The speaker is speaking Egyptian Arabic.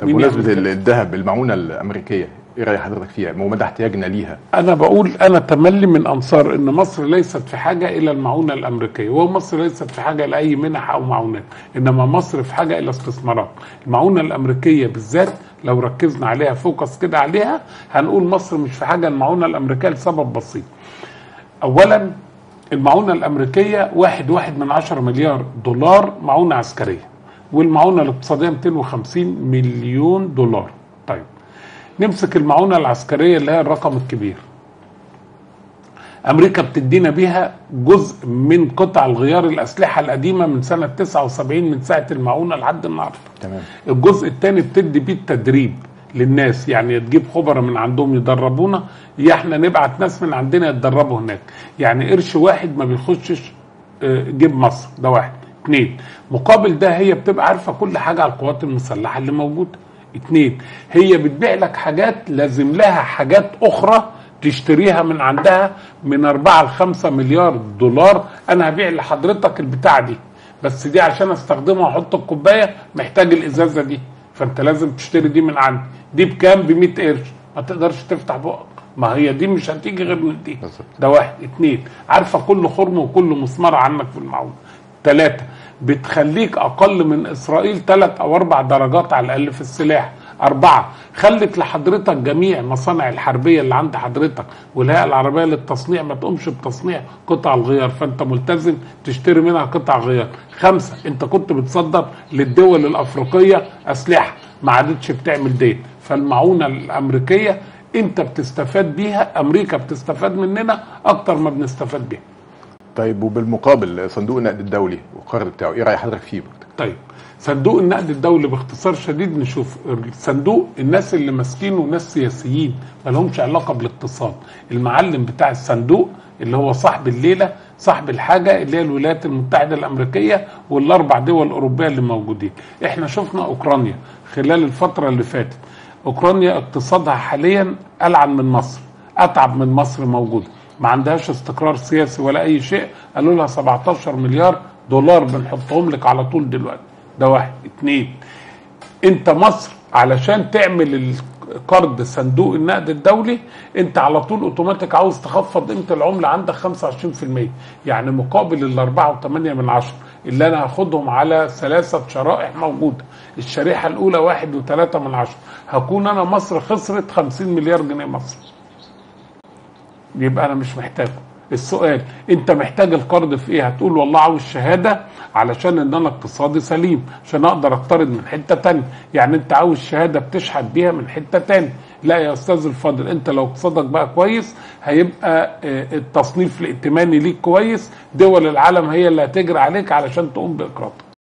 مين بمناسبه يعمل كده؟ الذهب المعونه الامريكيه ايه راي حضرتك فيها ومدى احتياجنا ليها انا بقول انا تملي من انصار ان مصر ليست في حاجه الى المعونه الامريكيه ومصر ليست في حاجه لاي منح او معونات انما مصر في حاجه الى استثمارات المعونه الامريكيه بالذات لو ركزنا عليها فوكس كده عليها هنقول مصر مش في حاجه المعونه الامريكيه لسبب بسيط اولا المعونه الامريكيه واحد واحد من عشرة مليار دولار معونه عسكريه والمعونه الاقتصاديه 250 مليون دولار طيب نمسك المعونه العسكريه اللي هي الرقم الكبير امريكا بتدينا بيها جزء من قطع الغيار الاسلحه القديمه من سنه 79 من ساعه المعونه لحد النهارده تمام الجزء الثاني بتدي بيه التدريب للناس يعني تجيب خبراء من عندهم يدربونا يا احنا نبعت ناس من عندنا يتدربوا هناك يعني قرش واحد ما بيخشش آه، جيب مصر ده واحد اثنين مقابل ده هي بتبقى عارفه كل حاجه على القوات المسلحه اللي موجوده اتنين هي بتبيع لك حاجات لازم لها حاجات اخرى تشتريها من عندها من 4 ل 5 مليار دولار انا هبيع لحضرتك البتاع دي بس دي عشان استخدمها واحط الكوبايه محتاج الازازه دي فانت لازم تشتري دي من عندي دي بكام ب 100 قرش ما تقدرش تفتح بقك ما هي دي مش هتيجي غير من دي بالظبط. ده واحد اتنين عارفه كل خرم وكل مسمار عنك في المعونه ثلاثة بتخليك أقل من إسرائيل ثلاث أو أربع درجات على الأقل في السلاح أربعة خلت لحضرتك جميع المصانع الحربية اللي عند حضرتك والهيئة العربية للتصنيع ما تقومش بتصنيع قطع الغيار فأنت ملتزم تشتري منها قطع غيار خمسة أنت كنت بتصدر للدول الأفريقية أسلحة ما عادتش بتعمل ديت فالمعونة الأمريكية أنت بتستفاد بيها أمريكا بتستفاد مننا أكتر ما بنستفاد بيها طيب وبالمقابل صندوق النقد الدولي والقرض بتاعه ايه راي حضرتك فيه برضه؟ طيب صندوق النقد الدولي باختصار شديد نشوف الصندوق الناس اللي ماسكينه ناس سياسيين ما لهمش علاقه بالاقتصاد المعلم بتاع الصندوق اللي هو صاحب الليله صاحب الحاجه اللي هي الولايات المتحده الامريكيه والاربع دول اوروبيه اللي موجودين احنا شفنا اوكرانيا خلال الفتره اللي فاتت اوكرانيا اقتصادها حاليا العن من مصر اتعب من مصر موجوده ما عندهاش استقرار سياسي ولا اي شيء قالوا لها 17 مليار دولار بنحطهم لك على طول دلوقتي ده واحد اتنين انت مصر علشان تعمل القرض صندوق النقد الدولي انت على طول اوتوماتيك عاوز تخفض قيمه العمله عندك 25% يعني مقابل ال 4 من عشرة اللي انا هاخدهم على ثلاثه شرائح موجوده الشريحه الاولى واحد وثلاثة من عشرة هكون انا مصر خسرت 50 مليار جنيه مصر يبقى انا مش محتاجه السؤال انت محتاج القرض في ايه هتقول والله عاوز شهاده علشان ان انا اقتصادي سليم عشان اقدر اقترض من حته تانية يعني انت عاوز شهاده بتشحت بيها من حته تانية لا يا استاذ الفاضل انت لو اقتصادك بقى كويس هيبقى آه، التصنيف الائتماني ليك كويس دول العالم هي اللي هتجري عليك علشان تقوم باقراضك